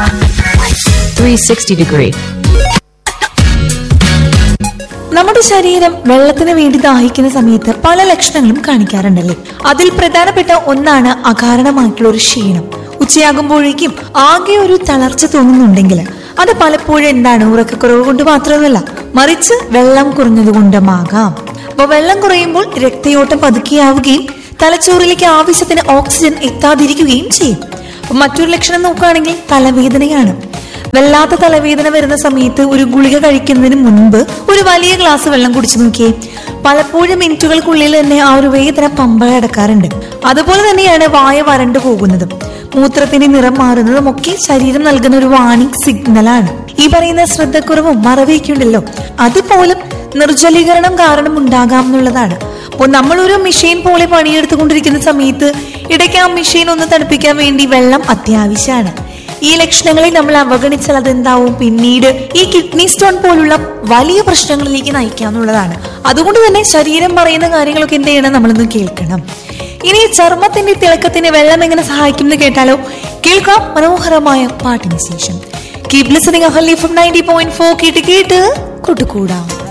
360 degree. നമ്മുടെ ശരീരം വെള്ളത്തിന് വേണ്ടി ദാഹിക്കുന്ന സമയത്ത് പല ലക്ഷണങ്ങളും കാണിക്കാറുണ്ടല്ലേ അതിൽ പ്രധാനപ്പെട്ട ഒന്നാണ് അകാരണമായിട്ടുള്ള ഒരു ക്ഷീണം ഉച്ചയാകുമ്പോഴേക്കും ആകെ ഒരു തളർച്ച തോന്നുന്നുണ്ടെങ്കിൽ അത് പലപ്പോഴും എന്താണ് ഉറക്കക്കുറവ് കൊണ്ട് മാത്രമല്ല മറിച്ച് വെള്ളം കുറഞ്ഞതുകൊണ്ടുമാകാം അപ്പൊ വെള്ളം കുറയുമ്പോൾ രക്തയോട്ടം പതുക്കിയാവുകയും തലച്ചോറിലേക്ക് ആവശ്യത്തിന് ഓക്സിജൻ എത്താതിരിക്കുകയും ചെയ്യും അപ്പൊ മറ്റൊരു ലക്ഷണം നോക്കുകയാണെങ്കിൽ തലവേദനയാണ് വല്ലാത്ത തലവേദന വരുന്ന സമയത്ത് ഒരു ഗുളിക കഴിക്കുന്നതിന് മുൻപ് ഒരു വലിയ ഗ്ലാസ് വെള്ളം കുടിച്ചു നോക്കിയേ പലപ്പോഴും മിനിറ്റുകൾക്കുള്ളിൽ തന്നെ ആ ഒരു വേദന പമ്പഴടക്കാറുണ്ട് അതുപോലെ തന്നെയാണ് വായ വരണ്ടു പോകുന്നതും മൂത്രത്തിന്റെ നിറം മാറുന്നതും ഒക്കെ ശരീരം നൽകുന്ന ഒരു വാണിംഗ് സിഗ്നലാണ് ഈ പറയുന്ന ശ്രദ്ധക്കുറവും മറവിയൊക്കെ ഉണ്ടല്ലോ അതുപോലും നിർജ്ജലീകരണം കാരണം ഉണ്ടാകാം എന്നുള്ളതാണ് അപ്പോൾ നമ്മളൊരു മെഷീൻ പോലെ പണിയെടുത്തുകൊണ്ടിരിക്കുന്ന സമയത്ത് ഇടയ്ക്ക് ആ മെഷീൻ ഒന്ന് തണുപ്പിക്കാൻ വേണ്ടി വെള്ളം അത്യാവശ്യമാണ് ഈ ലക്ഷണങ്ങളെ നമ്മൾ അവഗണിച്ചാൽ അതെന്താവും പിന്നീട് ഈ കിഡ്നി സ്റ്റോൺ പോലുള്ള വലിയ പ്രശ്നങ്ങളിലേക്ക് നയിക്കാന്നുള്ളതാണ് അതുകൊണ്ട് തന്നെ ശരീരം പറയുന്ന കാര്യങ്ങളൊക്കെ എന്ത് ചെയ്യണം നമ്മളൊന്ന് കേൾക്കണം ഇനി ചർമ്മത്തിന്റെ തിളക്കത്തിന് വെള്ളം എങ്ങനെ സഹായിക്കും എന്ന് കേട്ടാലോ കേൾക്കാം മനോഹരമായ പാട്ടിന് ശേഷം keep listening Ahalli from ninety point four കേട്ട് കേട്ട് കൂട്ടുകൂടാം